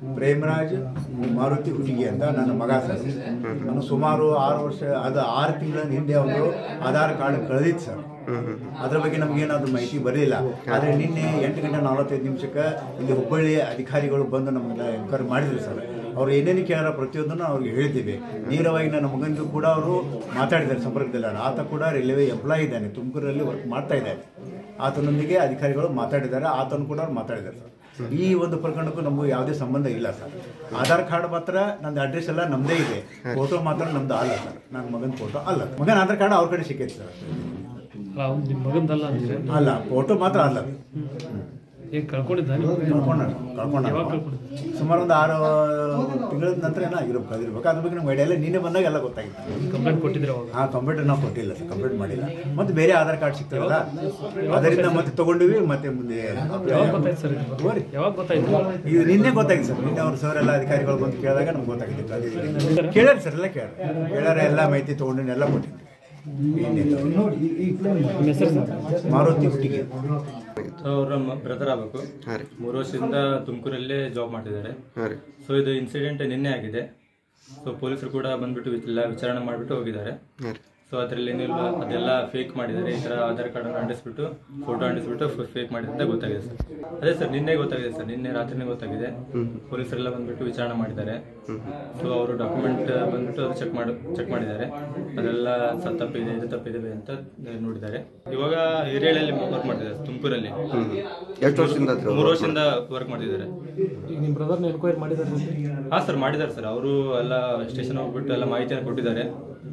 ಪ್ರೇಮರಾಜ್ ಮಾರುತಿ ಹುಟ್ಟಿಗೆ ಅಂತ ನನ್ನ ಮಗ ಸರ್ ನಾನು ಸುಮಾರು ಆರು ವರ್ಷ ಅದು ಆರು ತಿಂಗಳ ಹಿಂದೆ ಒಂದು ಆಧಾರ್ ಕಾರ್ಡ್ ಕಳೆದಿತ್ತು ಸರ್ ಅದ್ರ ಬಗ್ಗೆ ನಮಗೇನಾದ್ರು ಮಾಹಿತಿ ಬರಲಿಲ್ಲ ಆದರೆ ನಿನ್ನೆ ಎಂಟು ಗಂಟೆ ನಲವತ್ತೈದು ನಿಮಿಷಕ್ಕೆ ಇಲ್ಲಿ ಹುಬ್ಬಳ್ಳಿ ಅಧಿಕಾರಿಗಳು ಬಂದು ನಮ್ಮನ್ನ ಎನ್ಕ್ವೈರಿ ಮಾಡಿದ್ರು ಸರ್ ಅವ್ರು ಏನೇನು ಕೇಳಾರ ಪ್ರತಿಯೊಂದನ್ನು ಅವ್ರಿಗೆ ಹೇಳಿದ್ದೀವಿ ನೇರವಾಗಿ ನನ್ನ ಮಗನಿಗೂ ಕೂಡ ಅವರು ಮಾತಾಡಿದ್ದಾರೆ ಸಂಪರ್ಕದಲ್ಲಿ ಆತ ಕೂಡ ರೈಲ್ವೆ ಎಂಪ್ಲಾಯ್ ಇದ್ದಾನೆ ತುಮಕೂರಲ್ಲಿ ವರ್ಕ್ ಮಾಡ್ತಾ ಇದ್ದಾನೆ ಆತನೊಂದಿಗೆ ಅಧಿಕಾರಿಗಳು ಮಾತಾಡಿದ್ದಾರೆ ಆತನು ಕೂಡ ಅವ್ರು ಮಾತಾಡಿದ್ದಾರೆ ಸರ್ ಈ ಒಂದು ಪ್ರಕರಣಕ್ಕೂ ನಮಗೂ ಯಾವುದೇ ಸಂಬಂಧ ಇಲ್ಲ ಸರ್ ಆಧಾರ್ ಕಾರ್ಡ್ ಮಾತ್ರ ನಂದು ಅಡ್ರೆಸ್ ಎಲ್ಲ ನಮ್ಮದೇ ಇದೆ ಫೋಟೋ ಮಾತ್ರ ನಮ್ದು ಅಲ್ಲ ಸರ್ ನನ್ನ ಮಗನ ಫೋಟೋ ಅಲ್ಲ ಮಗನ ಆಧಾರ್ ಕಾರ್ಡ್ ಅವ್ರ ಕಡೆ ಸಿಕ್ಕೈತೆ ಸರ್ ಅಲ್ಲ ಅವ್ನು ನಿಮ್ಮ ಮಗಂದಲ್ಲ ಅಂತೀರಿ ಅಲ್ಲ ಫೋಟೋ ಮಾತ್ರ ಅಲ್ಲ ಅದು. ಈಗ ಕಳ್ಕೊಂಡಿದ್ದ ನೀವು? ಕಳ್ಕೊಂಡ ಕಳ್ಕೊಂಡ ಯಾವಾಗ ಕಳ್ಕೊಂಡ ಸುಮಾರು ಒಂದು ಆರು ತಿಂಗಳ ನಂತರ ಏನೋ ಆಗಿರ್ಬೇಕು ಅದಿರ್ಬೇಕು ಅದ್ರ ಬಗ್ಗೆ ನಮ್ಗೆ ಐಡಿಯಾ ಇಲ್ಲ ನೀನೇ ಬಂದಾಗ ಎಲ್ಲ ಗೊತ್ತಾಗಿತ್ತು ಕಂಪ್ಲೇಂಟ್ ಕೊಟ್ಟಿದ್ರೆ ಅವಾಗ ಹಾಂ ಕಂಪ್ಯೂಟರ್ ನಾವು ಕೊಟ್ಟಿಲ್ಲ ಸರ್ ಕಂಪ್ಲೀಟ್ ಮಾಡಿಲ್ಲ ಮತ್ತೆ ಬೇರೆ ಆಧಾರ್ ಕಾರ್ಡ್ ಸಿಗ್ತಾರಲ್ಲ ಅದರಿಂದ ಮತ್ತೆ ತಗೊಂಡಿವಿ ಮತ್ತೆ ಮುಂದೆ ಯಾವಾಗ ಗೊತ್ತಾಯ್ತು ಸರ್ ಇದು? ಹೋರಿ. ಯಾವಾಗ ಗೊತ್ತಾಯ್ತು ಇದು ನಿನ್ನೆ ಗೊತ್ತಾಗಿದೆ ಸರ್ ನಿನ್ನೆ ಅವ್ರ ಸರ್ ಎಲ್ಲ ಅಧಿಕಾರಿಗಳು ಬಂದು ಕೇಳಿದಾಗ ನಮ್ಗೆ ಗೊತ್ತಾಗಿದೆ ಕೇಳ್ಯಾರ ಸರ್ ಎಲ್ಲ ಕೇಳ್ಯಾರ ಕೇಳ್ಯಾರ ಎಲ್ಲ ಮಾಹಿತಿ ತೊಗೊಂಡು ಎಲ್ಲ ಕೊಟ್ಟಿದ್ದೆ ಏನಿಲ್ಲ ನಿಮ್ಮ ಹೆಸರು ಸರ್ ಮಾರುತಿ ಹುಟ್ಟಿಗೆ ಅವ್ರ ಬ್ರದರ್ ಆಗಬೇಕು ಹಾಂ ರೀ ಮೂರು ವರ್ಷದಿಂದ ತುಮಕೂರಲ್ಲೇ ಜಾಬ್ ಮಾಡ್ತಿದ್ದಾರೆ ಹಾಂ ರೀ ಸೊ ಇದು ಇನ್ಸಿಡೆಂಟ್ ನಿನ್ನೆ ಆಗಿದೆ ಸೊ ಪೊಲೀಸರು ಕೂಡ ಬಂದ್ಬಿಟ್ಟು ಎಲ್ಲ ವಿಚಾರಣೆ ಮಾಡಿಬಿಟ್ಟು ಹೋಗಿದ್ದಾರೆ ಹಾಂ ರೀ ಸೊ ಅದರಲ್ಲಿ ಏನಿಲ್ಲ ಅದೆಲ್ಲ ಫೇಕ್ ಮಾಡಿದ್ದಾರೆ ಈ ಥರ ಆಧಾರ್ ಕಾರ್ಡ್ ಅಂಟಿಸ್ಬಿಟ್ಟು ಫೋಟೋ ಅಂಟಿಸ್ಬಿಟ್ಟು ಫೇಕ್ ಮಾಡಿದೆ ಅಂತ ಗೊತ್ತಾಗಿದೆ ಸರ್ ಅದೇ ಸರ್ ನಿನ್ನೆ ಗೊತ್ತಾಗಿದೆ ಸರ್ ನಿನ್ನೆ ರಾತ್ರಿನೇ ಗೊತ್ತಾಗಿದೆ ಪೊಲೀಸರೆಲ್ಲ ಬಂದ್ಬಿಟ್ಟು ವಿಚಾರಣೆ ಮಾಡಿದ್ದಾರೆ ಸೊ ಅವರು ಡಾಕ್ಯುಮೆಂಟ್ ಬಂದ್ಬಿಟ್ಟು ಅದು ಚೆಕ್ ಮಾಡಿ ಚೆಕ್ ಮಾಡಿದ್ದಾರೆ ಅದೆಲ್ಲ ಸ ತಪ್ಪಿದೆ ಇದು ತಪ್ಪಿದೆ ಅಂತ ನೋಡಿದ್ದಾರೆ ಇವಾಗ ಹಿರಿಯಳ್ಳಿ ವರ್ಕ್ ಮಾಡ್ತಿದ್ದಾರೆ ತುಮಕೂರಲ್ಲಿ ಎಷ್ಟು ವರ್ಷದಿಂದ ಆತ್ರಿ ಅವ್ರು? ಮೂರು ವರ್ಷದಿಂದ ವರ್ಕ್ ಮಾಡ್ತಿದ್ದಾರೆ ಈಗ ನಿಮ್ಮ ಬ್ರದರ್ನ ಎನ್ಕ್ವೈರಿ ಮಾಡಿದ್ದಾರೆ ಹಾ ಸರ್ ಮಾಡಿದ್ದಾರೆ ಸರ್ ಅವರು ಎಲ್ಲ ಸ್ಟೇಷನ್ ಹೋಗ್ಬಿಟ್ಟು ಎಲ್ಲ ಮಾಹಿತಿಯನ್ನು ಕೊಟ್ಟಿದ್ದಾರೆ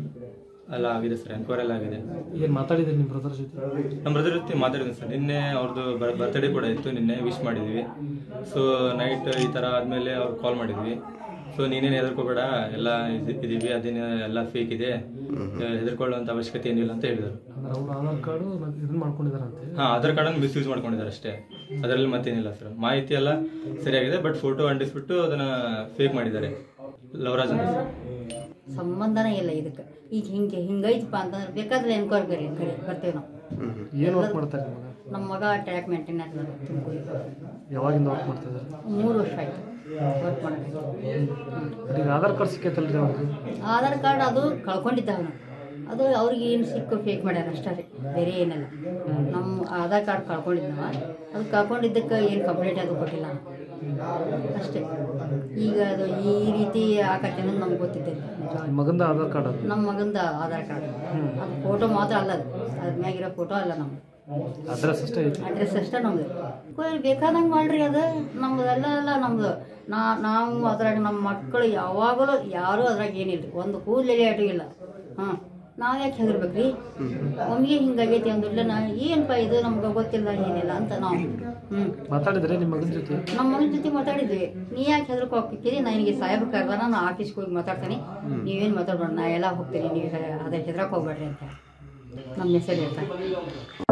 ಎಲ್ಲ ಆಗಿದೆ ಸರ್ ಎನ್ಕ್ವೈರಿ ಎಲ್ಲ ಆಗಿದೆ ಏನು ಮಾತಾಡಿದ್ರಿ ನಿಮ್ಮ ಬ್ರದರ್ ಜೊತೆ ನಮ್ಮ ಬ್ರದರ್ ಜೊತೆ ಮಾತಾಡಿದ್ದೀನಿ ಸರ್ ನಿನ್ನೆ ಅವ್ರದ್ದು ಬರ್ತ್ಡೇ ಕೂಡ ಇತ್ತು ನಿನ್ನೆ ವಿಶ್ ಮಾಡಿದ್ವಿ ಸೊ ನೈಟ್ ಈ ಥರ ಆದಮೇಲೆ ಅವ್ರು ಕಾಲ್ ಮಾಡಿದ್ವಿ ಸೊ ನೀನೇನು ಹೆದರ್ಕೋಬೇಡ ಎಲ್ಲ ಇದ್- ಇದೀವಿ ಅದೇನು ಎಲ್ಲ ಫೇಕ್ ಇದೆ ಹೆದರ್ಕೊಳ್ಳುವಂಥ ಅವಶ್ಯಕತೆ ಏನಿಲ್ಲ ಅಂತ ಹೇಳಿದರು ಅಂದ್ರೆ ಅವ್ರು ಆಧಾರ್ ಕಾರ್ಡು ಇದನ್ನ ಮಾಡ್ಕೊಂಡಿದಾರಂತೆ ಹಾಂ ಆಧಾರ್ ಕಾರ್ಡನ್ನು ಮಿಸ್ಯೂಸ್ ಮಾಡ್ಕೊಂಡಿದ್ದಾರೆ ಅಷ್ಟೇ ಅದರಲ್ಲಿ ಮತ್ತೇನಿಲ್ಲ ಸರ್ ಮಾಹಿತಿ ಎಲ್ಲ ಸರಿಯಾಗಿದೆ ಬಟ್ ಫೋಟೋ ಅಂಟಿಸ್ಬಿಟ್ಟು ಅದನ್ನು ಫೇಕ್ ಮಾಡಿದ್ದಾರೆ ಲವರಾಜ್ ಅಂತ ಸರ್ ಸಂಬಂಧನೇ ಇಲ್ಲ ಇದಕ್ಕೆ ಈಗ ಹಿಂಗೆ ಹಿಂಗೈತಪ್ಪ ಅಂತಂದ್ರೆ ಬೇಕಾದ್ರೆ ಎನ್ಕ್ವೈರಿ ಕರಿ ಕರಿ ಬರ್ತೀವಿ ನಾವು ಏನು ವರ್ಕ್ ಮಾಡ್ತಾರೆ ನಿಮ್ಮ ಮಗ ನಮ್ಮ ಮಗ ಟ್ರ್ಯಾಕ್ ಮೇಂಟೆನೆನ್ಸ್ ತುಮಕೂರಿಗೆ ಯಾವಾಗಿಂದ ವರ್ಕ್ ಮಾಡ್ತಾ ಇದ್ದಾರೆ ಮೂರು ವರ್ಷ ಆಯ್ತು ವರ್ಕ್ ಮಾಡೋಕ್ಕೆ ಈಗ ಆಧಾರ್ ಕಾರ್ಡ್ ಸಿಕ್ಕೈತಲ್ರಿ ಅವ್ರಿಗೆ ಆಧಾರ್ ಕಾರ್ಡ್ ಅದು ಕಳ್ಕೊಂಡಿದ್ದ ಅವನು ಅದು ಅವ್ರಿಗೆ ಏನು ಸಿಕ್ಕು ಫೇಕ್ ಮಾಡ್ಯಾರ ಅಷ್ಟೇ ರೀ ಬೇರೆ ಏನಿಲ್ಲ ನಮ್ಮ ಆಧಾರ್ ಕಾರ್ಡ್ ಕಳ್ಕೊಂಡಿದ್ದವ ಅದು ಕಳ್ಕೊಂಡಿದ್ದಕ್ಕೆ ಏನು ಕಂಪ್ಲೇಂಟ್ ಅದು ಕೊಟ್ಟಿಲ್ಲ ಅಷ್ಟೇ ಈಗ ಅದು ಈ ರೀತಿ ಆಕತ್ತೆ ಅನ್ನೋದು ನಮ್ಗೆ ಗೊತ್ತಿದ್ದಿಲ್ಲ ನಿಜವಾಗಿ. ನಿಮ್ಮ ಮಗಂದ ಆಧಾರ್ ಕಾರ್ಡ್ ಅದು ನಮ್ಮ ಮಗಂದ ಆಧಾರ್ ಕಾರ್ಡ್ ಅದು ಫೋಟೋ ಮಾತ್ರ ಅಲ್ಲ ಅದು ಅದ್ರ ಮ್ಯಾಗಿರೋ ಫೋಟೋ ಅಲ್ಲ ನಮ್ದು ಅಡ್ರೆಸ್ ಅಷ್ಟೇ ಐತಿ ಅಡ್ರೆಸ್ ಅಷ್ಟೇ ನಮ್ದು ಕೊಯ್ ಬೇಕಾದಂಗೆ ಮಾಡ್ರಿ ಅದು ನಮ್ದೆಲ್ಲ ಎಲ್ಲ ನಮ್ದು ನಾ ನಾವು ಅದ್ರಾಗ ನಮ್ಮ ಮಕ್ಕಳು ಯಾವಾಗಲೂ ಯಾರೂ ಅದ್ರಾಗ ಏನಿಲ್ಲ ರೀ ಒಂದು ಕೂದಲೇ ಆಟು ಇಲ್ಲ ಹಾಂ ನಾವು ಯಾಕೆ ಹೆದರ್ಬೇಕ್ರಿ ಒಮ್ಮಿಗೆ ಹಿಂಗಾಗೈತಿ ಅಂದಿಲ್ಲ ನಾ ಏನಪ್ಪ ಇದು ನಮ್ಗೆ ಗೊತ್ತಿಲ್ಲ ಏನಿಲ್ಲ ಅಂತ ನಾವು ಹ್ಞೂ ಮಾತಾಡಿದ್ರೆ ನಿಮ್ಮ ಮಗನ ಜೊತೆ ನಮ್ಮ ಮಗನ ಜೊತೆ ಮಾತಾಡಿದ್ವಿ ನೀ ಯಾಕೆ ಹೆದರ್ಕೊ ಹೋಗ್ತಿದ್ದೀರಿ ನನಗೆ ಸಾಹೇಬ್ರ ಕರ್ದ ನಾನು ಆಫೀಸ್ಗೆ ಹೋಗಿ ಮಾತಾಡ್ತೀನಿ ನೀವೇನು ಮಾತಾಡ್ಬೇಡ ನಾ ಎಲ್ಲ ಹೋಗ್ತೀನಿ ನೀವು ಅದೇ ಹೆದ್ರಕ್ಕೆ ಹೋಗ್ಬೇಡ್ರಿ ಅಂತ ನಮ್ಮ ಹೆಸರು ಹೇಳ್ತಾರೆ